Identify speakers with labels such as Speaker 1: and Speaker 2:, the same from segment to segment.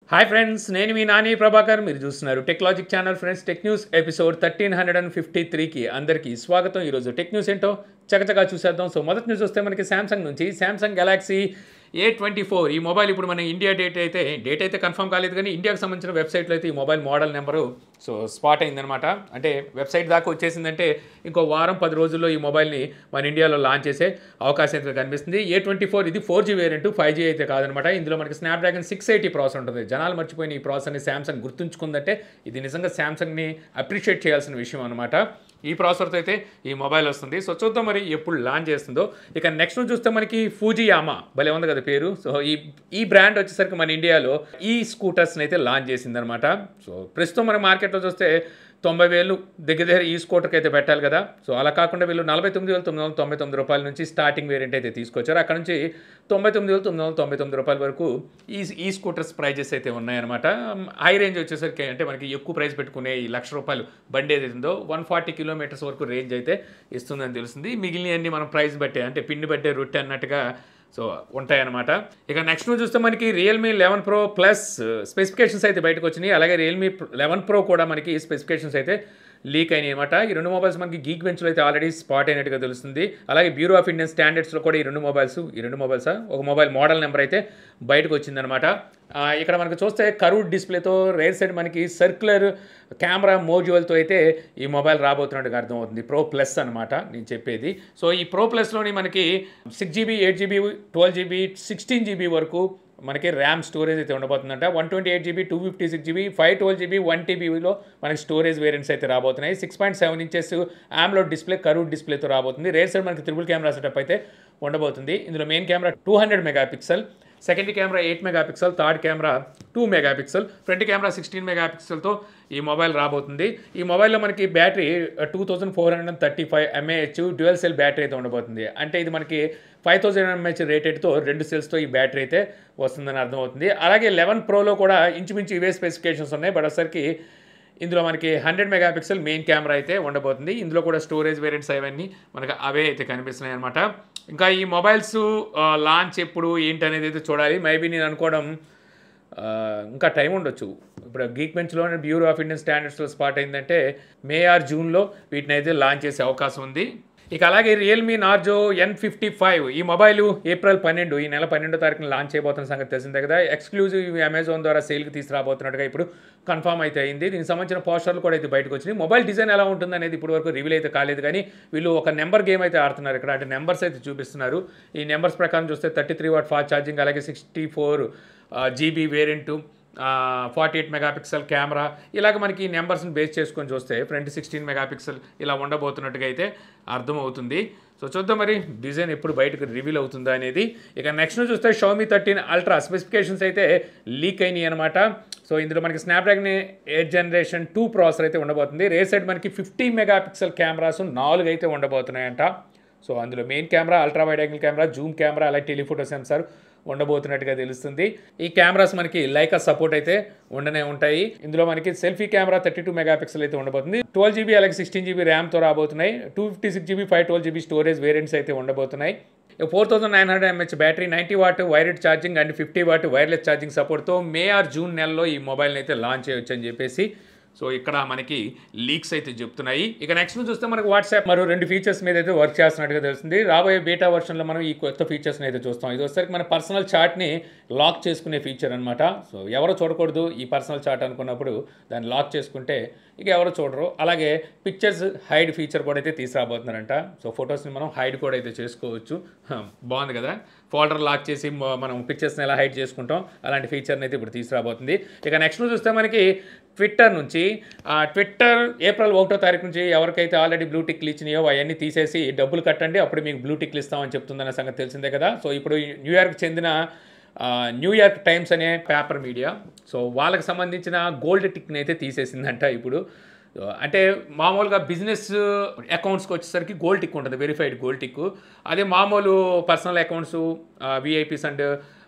Speaker 1: hi friends నేను మీ నాని ప్రభాకర్ మీరు చూస్తున్నారు Techlogic channel friends tech news episode thirteen hundred and fifty త్రీకి అందరికీ స్వాగతం ఈరోజు టెక్ న్యూస్ ఏంటో చకచకా చూసేద్దాం సో మొదటి న్యూస్ వస్తే మనకి శాంసంగ్ నుంచి Samsung Galaxy A twenty four ఈ మొబైల్ ఇప్పుడు మన ఇండియా డేట్ అయితే డేట్ అయితే కన్ఫర్మ్ కాలేదు కానీ ఇండియాకి సంబంధించిన వెబ్సైట్లో అయితే ఈ mobile model number so spot అయిందనమాట అంటే వెబ్సైట్ దాకా వచ్చేసిందంటే ఇంకో వారం పది రోజుల్లో ఈ మొబైల్ని మన ఇండియాలో లాంచ్ చేసే అవకాశం అయితే కనిపిస్తుంది ఏ ట్వంటీ ఫోర్ ఇది four G variant five G అయితే కాదనమాట ఇందులో మనకి స్నాప్డ్రాగన్ సిక్స్ ఎయిటీ ప్రాసెసర్ ఉంటుంది జనాలు మర్చిపోయిన ఈ ప్రాసెసర్ని శాంసంగ్ గుర్తుంచుకుందంటే ఇది నిజంగా శాంసంగ్ని అప్రిషియేట్ చేయాల్సిన విషయం అనమాట ఈ ప్రాసెసర్తో అయితే ఈ మొబైల్ వస్తుంది సో చూద్దాం మరి ఎప్పుడు లాంచ్ చేస్తుందో ఇక నెక్స్ట్ చూస్తే మనకి ఫూజియామా భలే ఉంది కదా పేరు సో ఈ ఈ బ్రాండ్ వచ్చేసరికి మన ఇండియాలో ఈ స్కూటర్స్ని అయితే లాంచ్ చేసిందనమాట సో ప్రస్తుతం మన మార్కెట్లో చూస్తే తొంభై వేలు దగ్గర దగ్గర ఈ స్కూటర్కి అయితే పెట్టాలి కదా సో అలా కాకుండా వీళ్ళు నలభై తొమ్మిది వేల తొమ్మిది వందల తొంభై తొమ్మిది రూపాయల నుంచి స్టార్టింగ్ వేరియంట్ అయితే తీసుకొచ్చారు అక్కడ నుంచి తొంభై తొమ్మిది వేల తొమ్మిది వందల తొంభై తొమ్మిది రూపాయల వరకు ఈ ఈ స్కూటర్స్ ప్రైజెస్ అయితే ఉన్నాయన్నమాట హై రేంజ్ వచ్చేసరికి అంటే మనకి ఎక్కువ ప్రైస్ పెట్టుకునే ఈ లక్ష రూపాయలు బండి ఏదైతే ఉందో వన్ ఫార్టీ కిలోమీటర్స్ వరకు రేంజ్ అయితే ఇస్తుందని తెలుస్తుంది మిగిలినవన్నీ మనం ప్రైస్ బట్టే అంటే పిండి బట్టే రొట్టె అన్నట్టుగా సో ఉంటాయన్నమాట ఇక నెక్స్ట్ చూస్తే మనకి Realme eleven pro plus specifications అయితే బయటకు వచ్చినాయి అలాగే రియల్మీ లెవెన్ ప్రో కూడా మనకి స్పెసిఫికేషన్స్ అయితే లీక్ అయినాయి అనమాట ఈ రెండు మొబైల్స్ మనకి గీక్ బెంచ్లో అయితే ఆల్రెడీ స్పాట్ అయినట్టుగా తెలుస్తుంది అలాగే బ్యూరో ఆఫ్ ఇండియన్ స్టాండర్డ్స్లో కూడా ఈ రెండు మొబైల్స్ ఈ రెండు మొబైల్స్ ఒక మొబైల్ మోడల్ నెంబర్ అయితే బయటకు వచ్చిందనమాట ఆ, ఇక్కడ మనకు చూస్తే కరూడ్ డిస్ప్లేతో రేర్ సైడ్ మనకి సర్క్యులర్ కెమెరా మోడ్యూల్తో అయితే ఈ మొబైల్ రాబోతున్నట్టుగా అర్థమవుతుంది ప్రో ప్లస్ అనమాట నేను చెప్పేది సో ఈ ప్రో ప్లస్లోని మనకి six GB eight GB twelve GB sixteen GB వరకు మనకి ర్యామ్ స్టోరేజ్ అయితే ఉండబోతుందంట one twenty eight GB two fifty six GB five twelve GB one టీబీలో మనకి స్టోరేజ్ వేరియంట్స్ అయితే రాబోతున్నాయి సిక్స్ పాయింట్ సెవెన్ ఇంచెస్ ఆమ్లో డిస్ప్లే కరూడ్ డిస్ప్లేతో రాబోతుంది రేర్ సైడ్ మనకి త్రిబుల్ కెమెరా సెటప్ అయితే ఉండబోతుంది ఇందులో main camera two hundred megapixel second camera eight megapixel third camera two mega pixel front camera sixteen mega పిక్సెల్తో ఈ mobile రాబోతుంది ఈ మొబైల్లో మనకి battery two thousand four hundred and thirty five M A H dual cell battery అయితే ఉండబోతుంది అంటే ఇది మనకి ఫైవ్ థౌసండ్ ఎంఏహెచ్ రేటెడ్తో రెండు సెల్స్తో ఈ బ్యాటరీ అయితే వస్తుందని అర్థమవుతుంది అలాగే లెవెన్ ప్రోలో కూడా ఇంచుమించు ఇవే స్పెసిఫికేషన్స్ ఉన్నాయి బట్ ఒకసారికి ఇందులో మనకి hundred megapixel main camera అయితే ఉండబోతుంది ఇందులో కూడా స్టోరేజ్ వేరియంట్స్ అవన్నీ మనకి అవే అయితే కనిపిస్తున్నాయి అనమాట ఇంకా ఈ మొబైల్స్ లాంచ్ ఎప్పుడు ఏంటి అనేది అయితే చూడాలి మేబీ నేను అనుకోవడం ఆ, ఇంకా టైం ఉండొచ్చు ఇప్పుడు గీక్ బెంచ్లోనే బ్యూరో ఆఫ్ ఇండియన్ స్టాండర్డ్స్లో స్పాట్ అయిందంటే మే ఆర్ జూన్లో వీటిని అయితే లాంచ్ చేసే అవకాశం ఉంది ఇక అలాగే Realme Narzo N fifty five ఈ మొబైల్ ఏప్రిల్ పన్నెండు ఈ నెల పన్నెండో తారీఖున లాంచ్ చేయబోతున్న సంగతి తెలిసిందే కదా ఎక్స్క్లూజివ్ అమెజాన్ ద్వారా సేల్కి తీసుకురాబోతున్నట్టుగా ఇప్పుడు కన్ఫర్మ్ అయితే అయింది దీనికి సంబంధించిన పోస్టర్లు కూడా అయితే బయటకు వచ్చినాయి మొబైల్ డిజైన్ ఎలా ఉంటుంది అనేది ఇప్పుడు వరకు రివీల్ అయితే కాలేదు కానీ వీళ్ళు ఒక నెంబర్ గేమ్ అయితే ఆడుతున్నారు ఇక్కడ అంటే నెంబర్స్ అయితే చూపిస్తున్నారు ఈ నెంబర్స్ ప్రకారం చూస్తే thirty three watt fast charging అలాగే sixty four GB variant forty eight megapixel camera ఇలాగ మనకి ఈ నెంబర్స్ని బేస్ చేసుకొని చూస్తే ఫ్రంట్ సిక్స్టీన్ మెగాపిక్సెల్ ఇలా ఉండబోతున్నట్టుగా అయితే అర్థమవుతుంది సో చూద్దాం మరి డిజైన్ ఎప్పుడు బయటకు రివీల్ అవుతుందా అనేది ఇక నెక్స్ట్ చూస్తే షోమీ థర్టీన్ అల్ట్రా స్పెసిఫికేషన్స్ అయితే లీక్ అయినాయి అనమాట సో ఇందులో మనకి Snapdragon eight generation two processor అయితే ఉండబోతుంది రే సైడ్ మనకి ఫిఫ్టీ మెగాపిక్సెల్ కెమెరాస్ నాలుగు అయితే ఉండబోతున్నాయంట సో అందులో main camera ultra wide angle camera zoom camera అలాగే టెలిఫోటో సెన్సార్ ఉండబోతున్నట్టుగా తెలుస్తుంది ఈ కెమెరాస్ మనకి లైకా సపోర్ట్ అయితే ఉండనే ఉంటాయి ఇందులో మనకి selfie camera thirty two megapixel అయితే ఉండబోతుంది ట్వెల్వ్ జీబీ అలాగే సిక్స్టీన్ జీబీ ర్యామ్తో రాబోతున్నాయి two fifty six GB five twelve GB storage variants అయితే ఉండబోతున్నాయి four thousand nine hundred M H battery ninety watt wired charging and fifty watt wireless charging సపోర్ట్తో may are June నెలలో ఈ మొబైల్ని అయితే లాంచ్ చేయొచ్చు అని చెప్పేసి సో ఇక్కడ మనకి లీక్స్ అయితే చెప్తున్నాయి ఇక నెక్స్ట్ చూస్తే మనకి వాట్సాప్ మరో రెండు ఫీచర్స్ మీద అయితే వర్క్ చేస్తున్నట్టుగా తెలుస్తుంది రాబోయే బీటా వర్షన్లో మనం ఈ కొత్త ఫీచర్స్ని అయితే చూస్తాం ఇది వచ్చేసరికి మన పర్సనల్ చార్ట్ని లాక్ చేసుకునే ఫీచర్ అనమాట సో ఎవరో చూడకూడదు ఈ పర్సనల్ చార్ట్ అనుకున్నప్పుడు దాన్ని లాక్ చేసుకుంటే ఇక ఎవరు చూడరు అలాగే పిక్చర్స్ హైడ్ ఫీచర్ కూడా అయితే తీసుకురాబోతున్నారంట సో ఫొటోస్ని మనం హైడ్ కూడా అయితే చేసుకోవచ్చు హ, బాగుంది కదా ఫోల్డర్ లాక్ చేసి మ- మనం పిక్చర్స్ని ఎలా హైడ్ చేసుకుంటాం అలాంటి ఫీచర్ని అయితే ఇప్పుడు తీసుకురాబోతుంది ఇక నెక్స్ట్ చూస్తే మనకి ట్విట్టర్ నుంచి ఆ ట్విట్టర్ ఏప్రిల్ ఒకటో తారీఖు నుంచి ఎవరికైతే ఆల్రెడీ బ్లూ టిక్లు ఇచ్చినాయో అవన్నీ తీసేసి డబ్బులు కట్టండి అప్పుడు మీకు బ్లూ టిక్లు ఇస్తామని చెప్తుందన్న సంగతి తెలిసిందే కదా సో ఇప్పుడు న్యూయార్క్ చెందిన ఆ, న్యూయార్క్ టైమ్స్ అనే పేపర్ మీడియా సో వాళ్ళకి సంబంధించిన గోల్డ్ టిక్ని అయితే తీసేసిందంట ఇప్పుడు అంటే మామూలుగా బిజినెస్ అకౌంట్స్కి వచ్చేసరికి గోల్డ్ టిక్ ఉంటుంది వెరిఫైడ్ గోల్డ్ టిక్ అదే మామూలు personal accounts VIPs and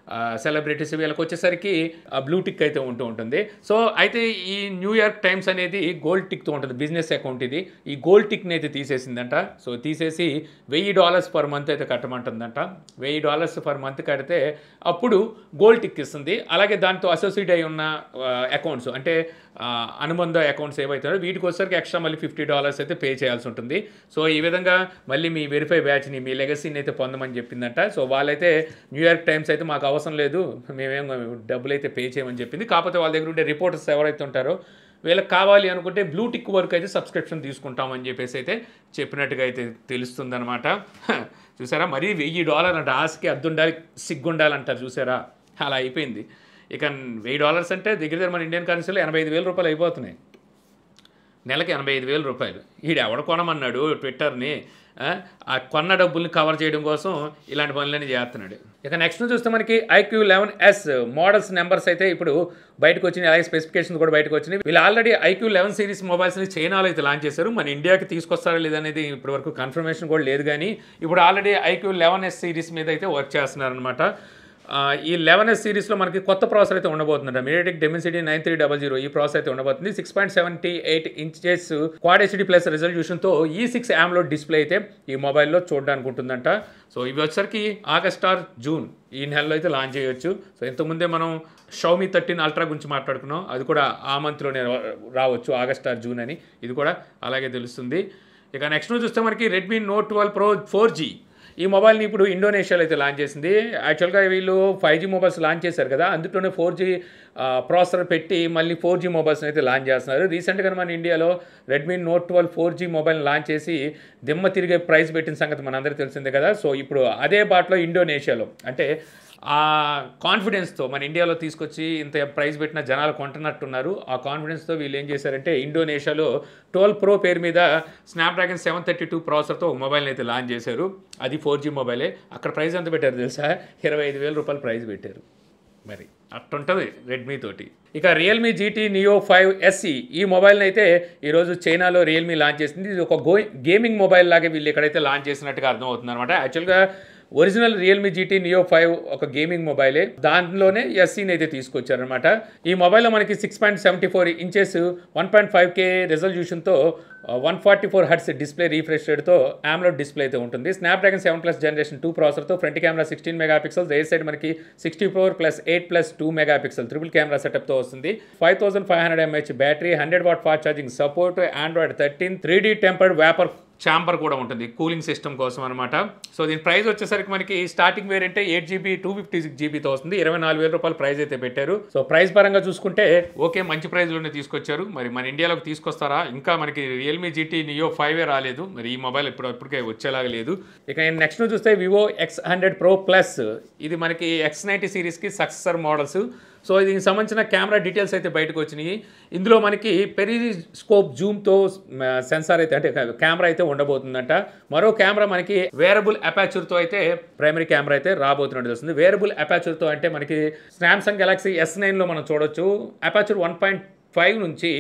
Speaker 1: celebrities వీళ్ళకి వచ్చేసరికి బ్లూ టిక్ అయితే ఉంటూ ఉంటుంది సో అయితే ఈ న్యూయార్క్ టైమ్స్ అనేది గోల్డ్ టిక్తో ఉంటుంది బిజినెస్ అకౌంట్ ఇది ఈ గోల్డ్ టిక్ని అయితే తీసేసిందంట సో తీసేసి వెయ్యి డాలర్స్ పర్ మంత్ అయితే కట్టమంటుందంట వెయ్యి డాలర్స్ పర్ మంత్ కడితే అప్పుడు గోల్డ్ టిక్ ఇస్తుంది అలాగే దాంతో అసోసియేట్ అయి ఉన్న అకౌంట్స్ అంటే ఆ, అనుబంధ అకౌంట్స్ ఏవైతున్నాయో వీటికి వచ్చేసరికి ఎక్స్ట్రా మళ్ళీ ఫిఫ్టీ డాలర్స్ అయితే పే చేయాల్సి ఉంటుంది సో ఈ విధంగా మళ్ళీ మీ వెరిఫై బ్యాచ్ని మీ లెగసీని అయితే పొందమని చెప్పిందంట సో వాళ్ళైతే న్యూయార్క్ టైమ్స్ అయితే మాకు అవసరం లేదు మేమేం డబ్బులు అయితే పే చేయమని చెప్పింది కాకపోతే వాళ్ళ దగ్గర ఉండే రిపోర్టర్స్ ఎవరైతే ఉంటారో వీళ్ళకి కావాలి అనుకుంటే బ్లూ టిక్ వరకు అయితే సబ్స్క్రిప్షన్ తీసుకుంటామని చెప్పేసి అయితే చెప్పినట్టుగా అయితే తెలుస్తుందన్నమాట హ, చూసారా మరీ వెయ్యి డాలర్ అంటే ఆశకి అద్దుండాలి సిగ్గుండాలంటారు చూసారా అలా అయిపోయింది ఇక వెయ్యి డాలర్స్ అంటే దగ్గర దగ్గర మన ఇండియన్ కరెన్సీలో ఎనభై ఐదు వేల రూపాయలు అయిపోతున్నాయి నెలకి ఎనభై ఐదు వేల రూపాయలు ఈడు ఎవడ కొనమన్నాడు ట్విట్టర్ని ఆ, ఆ కొన్న డబ్బుల్ని కవర్ చేయడం కోసం ఇలాంటి పనులన్నీ చేస్తున్నాడు ఇక నెక్స్ట్ చూస్తే మనకి iQOO eleven S models numbers అయితే ఇప్పుడు బయటకు వచ్చినాయి అలాగే స్పెసిఫికేషన్స్ కూడా బయటకు వచ్చినాయి వీళ్ళు ఆల్రెడీ ఐక్యూ లెవెన్ సిరీస్ మొబైల్స్ని చైనాలో అయితే లాంచ్ చేశారు మన ఇండియాకి తీసుకొస్తారా లేదనేది ఇప్పటి వరకు కన్ఫర్మేషన్ కూడా లేదు కానీ ఇప్పుడు already iQOO eleven S series మీద అయితే వర్క్ చేస్తున్నారనమాట ఆ, ఈ లెవెన్ ఎస్ సిరీస్లో మనకి కొత్త ప్రాసెసర్ అయితే ఉండబోతుందంట MediaTek Dimensity nine three double zero ఈ ప్రాసెస్ అయితే ఉండబోతుంది six point seventy eight inches quad HD plus రెజల్యూషన్తో ఈ సిక్స్ యామ్లో డిస్ప్లే అయితే ఈ మొబైల్లో చూడడానికి ఉంటుందంట సో ఇవి వచ్చేసరికి ఆగస్ట్ ఆర్ జూన్ ఈ నెలలో అయితే లాంచ్ చేయొచ్చు సో ఇంతకుముందే మనం షౌమి థర్టీన్ అల్ట్రా గురించి మాట్లాడుకున్నాం అది కూడా ఆ మంత్లోనే రావచ్చు ఆగస్ట్ ఆర్ జూన్ అని ఇది కూడా అలాగే తెలుస్తుంది ఇక నెక్స్ట్ చూస్తే మనకి Redmi Note twelve pro four G ఈ మొబైల్ని ఇప్పుడు ఇండోనేషియాలో అయితే లాంచ్ చేసింది యాక్చువల్గా వీళ్ళు ఫైవ్ జీ మొబైల్స్ లాంచ్ చేశారు కదా అందులోనే ఫోర్ జీ ప్రాసెసర్ పెట్టి మళ్ళీ ఫోర్ జీ మొబైల్స్ని అయితే లాంచ్ చేస్తున్నారు రీసెంట్గా మన ఇండియాలో Redmi Note twelve four G mobile launch చేసి దిమ్మ తిరిగే ప్రైస్ పెట్టిన సంగతి మనందరికీ తెలిసిందే కదా సో ఇప్పుడు అదే బాటలో ఇండోనేషియాలో అంటే ఆ కాన్ఫిడెన్స్తో మన ఇండియాలో తీసుకొచ్చి ఇంత ప్రైస్ పెట్టిన జనాలు కొంటున్నట్టున్నారు ఆ కాన్ఫిడెన్స్తో వీళ్ళు ఏం చేశారంటే ఇండోనేషియాలో ట్వెల్వ్ ప్రో పేరు మీద స్నాప్డ్రాగన్ సెవెన్ థర్టీ టూ ప్రాసెసర్తో ఒక మొబైల్ని అయితే లాంచ్ చేశారు అది ఫోర్ జీ మొబైలే అక్కడ ప్రైస్ ఎంత పెట్టారు తెలుసా ఇరవై ఐదు వేల రూపాయలు ప్రైస్ పెట్టారు మరి అట్టుంటుంది రెడ్మీ తోటి ఇక Realme GT Neo five SE ఈ మొబైల్ని అయితే ఈరోజు చైనాలో రియల్మీ లాంచ్ చేసింది ఇది ఒక గో గేమింగ్ మొబైల్ లాగే వీళ్ళు ఎక్కడైతే లాంచ్ చేసినట్టుగా అర్థమవుతుంది అనమాట యాక్చువల్గా original Realme GT Neo five ఒక గేమింగ్ మొబైలే దాంట్లోనే ఎస్సీని అయితే తీసుకొచ్చారనమాట ఈ మొబైల్లో మనకి six point seventy four inches one point five K రెజల్యూషన్తో one forty four hertz display refresh రేట్తో ఆమ్లోడ్ డిస్ప్లే అయితే ఉంటుంది Snapdragon seven plus generation two ప్రాసెసర్తో front camera sixteen megapixel rear side మనకి sixty four plus eight plus two megapixel triple camera సెటప్తో వస్తుంది five thousand five hundred M H battery hundred watt fast charging support Android thirteen three D tempered vapour chamber కూడా ఉంటుంది cooling system కోసం అనమాట so దీని price వచ్చేసరికి మనకి starting variant eight GB two fifty six జీబీతో వస్తుంది ఇరవై నాలుగు వేల రూపాయల ప్రైస్ అయితే పెట్టారు సో ప్రైస్ పరంగా చూసుకుంటే ఓకే మంచి ప్రైస్లోనే తీసుకొచ్చారు మరి మన ఇండియాలోకి తీసుకొస్తారా ఇంకా మనకి రియల్మీ జీటీ నియో ఫైవ్ రాలేదు మరి ఈ మొబైల్ ఇప్పుడు ఇప్పటికే వచ్చేలాగా లేదు ఇక నెక్స్ట్ చూస్తే Vivo X hundred pro plus ఇది మనకి ఎక్స్ నైంటీ సిరీస్కి సక్సెసర్ మోడల్స్ సో దీనికి సంబంధించిన కెమెరా డీటెయిల్స్ అయితే బయటకు వచ్చినాయి ఇందులో మనకి పెరిస్కోప్ జూమ్తో సెన్సార్ అయితే అంటే కెమెరా అయితే ఉండబోతుందంట మరో కెమెరా మనకి వేరబుల్ అపాచర్తో అయితే ప్రైమరీ కెమెరా అయితే రాబోతున్నట్టు వస్తుంది వేరబుల్ అపాచర్తో అంటే మనకి సామ్సంగ్ గెలాక్సీ ఎస్ నైన్లో మనం చూడొచ్చు అపాచర్ వన్ పాయింట్ ఫైవ్ నుంచి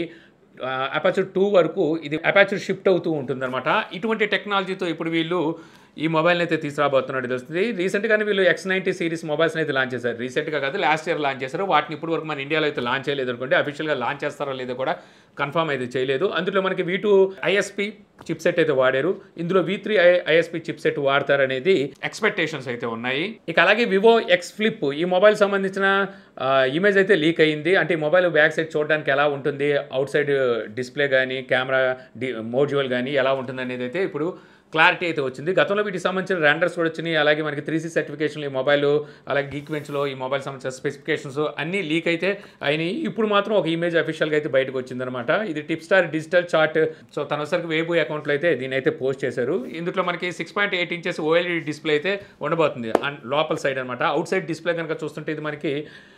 Speaker 1: అపాచర్ టూ వరకు ఇది అపాచర్ షిఫ్ట్ అవుతూ ఉంటుందన్నమాట ఇటువంటి టెక్నాలజీతో ఇప్పుడు వీళ్ళు ఈ మొబైల్ని అయితే తీసుకురాబోతున్నట్టు తెలుస్తుంది రీసెంట్గానే వీళ్ళు ఎక్స్ నైంటీ సిరీస్ మొబైల్స్ని అయితే లాంచ్ చేశారు రీసెంట్గా కాదు లాస్ట్ ఇయర్ లాంచ్ చేశారు వాటిని ఇప్పుడు వరకు మన ఇండియాలో అయితే లాంచ్ చేయలేదు అనుకోండి అఫీషియల్గా లాంచ్ చేస్తారో లేదో కూడా కన్ఫర్మ్ అయితే చేయలేదు అందులో మనకి V two ISP chipset అయితే వాడారు ఇందులో V three ISP chipset వాడతారనేది ఎక్స్పెక్టేషన్స్ అయితే ఉన్నాయి ఇక అలాగే వివో ఎక్స్ ఫ్లిప్ ఈ మొబైల్ సంబంధించిన ఇమేజ్ అయితే లీక్ అయ్యింది అంటే ఈ మొబైల్ బ్యాక్ సైడ్ చూడడానికి ఎలా ఉంటుంది అవుట్ సైడ్ డిస్ప్లే కానీ కెమెరా డి మోడ్యువల్ కానీ ఎలా ఉంటుంది అనేది అయితే ఇప్పుడు క్లారిటీ అయితే వచ్చింది గతంలో వీటికి సంబంధించిన ర్యాండర్స్ కూడా వచ్చినాయి అలాగే మనకి త్రీ సీ సర్టిఫికేషన్లు ఈ మొబైల్ అలాగే గీక్ బెంచ్లో ఈ మొబైల్ సంబంధించిన స్పెసిఫికేషన్స్ అన్నీ లీక్ అయితే అయినాయి ఇప్పుడు మాత్రం ఒక ఇమేజ్ అఫీషియల్గా అయితే బయటకు వచ్చిందనమాట ఇది tipster Digital chat so తన వచ్చరికి వేబు అకౌంట్లో అయితే దీని అయితే పోస్ట్ చేశారు ఇందులో మనకి six point eight inches OLED display అయితే ఉండబోతుంది అండ్ లోపల సైడ్ అనమాట అవుట్ సైడ్ డిస్ప్లే కనుక చూస్తుంటే ఇది మనకి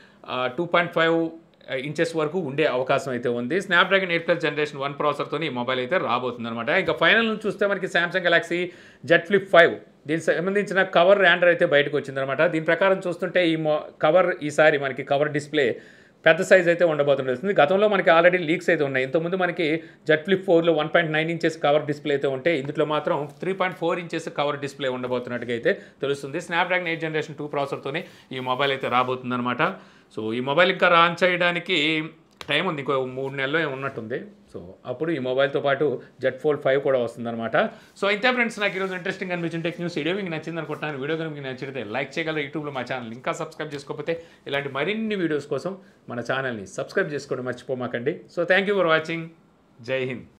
Speaker 1: టూ పాయింట్ ఫైవ్ ఇంచెస్ వరకు ఉండే అవకాశం అయితే ఉంది Snapdragon eight plus generation one ప్రాసెసర్తో ఈ మొబైల్ అయితే రాబోతుంది అనమాట ఇంకా ఫైనల్ నుంచి చూస్తే మనకి Samsung Galaxy Z flip five దీనికి సంబంధించిన కవర్ ర్యాండర్ అయితే బయటకు వచ్చిందనమాట దీని ప్రకారం చూస్తుంటే ఈ మొ కవర్ ఈసారి మనకి కవర్ డిస్ప్లే పెద్ద సైజ్ అయితే ఉండబోతుంది గతంలో మనకి ఆల్రెడీ లీక్స్ అయితే ఉన్నాయి ఇంతకుముందు మనకి జెట్ ఫ్లిప్ ఫోర్లో one point nine inches cover display అయితే ఉంటే ఇందులో మాత్రం three point four inches cover display ఉండబోతున్నట్టుగా అయితే తెలుస్తుంది స్నాప్డ్రాగన్ ఎయిట్ జనరేషన్ టూ ప్రాసెసర్తోనే ఈ మొబైల్ అయితే రాబోతుందన్నమాట సో ఈ మొబైల్ ఇంకా లాంచ్ చేయడానికి టైం ఉంది ఇంకో మూడు నెలల్లో ఏమో ఉన్నట్టుంది సో అప్పుడు ఈ మొబైల్తో పాటు జెట్ ఫోల్డ్ ఫైవ్ కూడా వస్తుందన్నమాట సో ఇంతే ఫ్రెండ్స్ నాకు ఈరోజు ఇంట్రెస్టింగ్ అనిపించిన టెక్ న్యూస్ వీడియో మీకు నచ్చింది అనుకుంటున్నాను వీడియో కనుక మీకు నచ్చితే లైక్ చేయగలరు యూట్యూబ్లో మా ఛానల్ ఇంకా సబ్స్క్రైబ్ చేసుకోకపోతే ఇలాంటి మరిన్ని వీడియోస్ కోసం మన ఛానల్ని సబ్స్క్రైబ్ చేసుకోవడం మర్చిపోమాకండి so thank you for watching జై హింద్